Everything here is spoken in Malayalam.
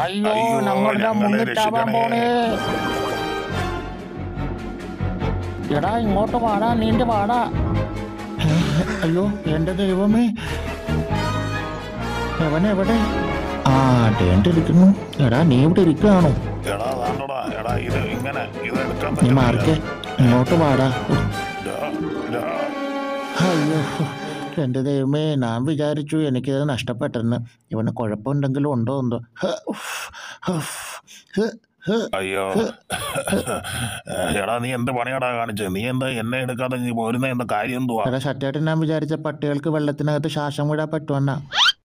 അയ്യോ അയ്യോ, ഞങ്ങളുടെ ഞങ്ങളെ മുന്നിട്ടാവാൻ രക്ഷിക്കണേ. പോണേ എടാ ഇങ്ങോട്ട് വാടാ നീന്റെ വാടാ അയ്യോ എന്റെ ദൈവമേ എവൻ എവിടെ ആ ടേണ്ട് ഇരിക്കുന്നു എടാ നീ ഇവിടെ ഇരിക്കുകയാണോ എടാ താണ്ടടാ എടാ ഇത് ഇങ്ങനെ ഇത് എടുക്കാൻ നീ മാറിക്കേ ഇങ്ങോട്ട് വാടാ ഡാ, ഡാ. അയ്യോ എൻ്റെ ദൈവമേ ഞാൻ വിചാരിച്ചു എനിക്കിത് നഷ്ടപ്പെട്ടെന്ന് ഇവന് കുഴപ്പമുണ്ടെങ്കിലും ഉണ്ടോ എന്തോ ഹ, ഉഫ്, ഉഫ്, ഹ്, ഹ്. അയ്യോ എടാ നീ എന്ത് പണിയാടാ കാണിച്ചത് നീ എന്താ എന്നെ എടുക്കാതെ നീ പോരുന്ന എന്താ കാര്യം എന്തുവാ എടാ സത്യായിട്ട് ഞാൻ വിചാരിച്ച പട്ടികൾക്ക് വെള്ളത്തിനകത്ത് ശ്വാസം വിടാൻ പറ്റുമെന്നാ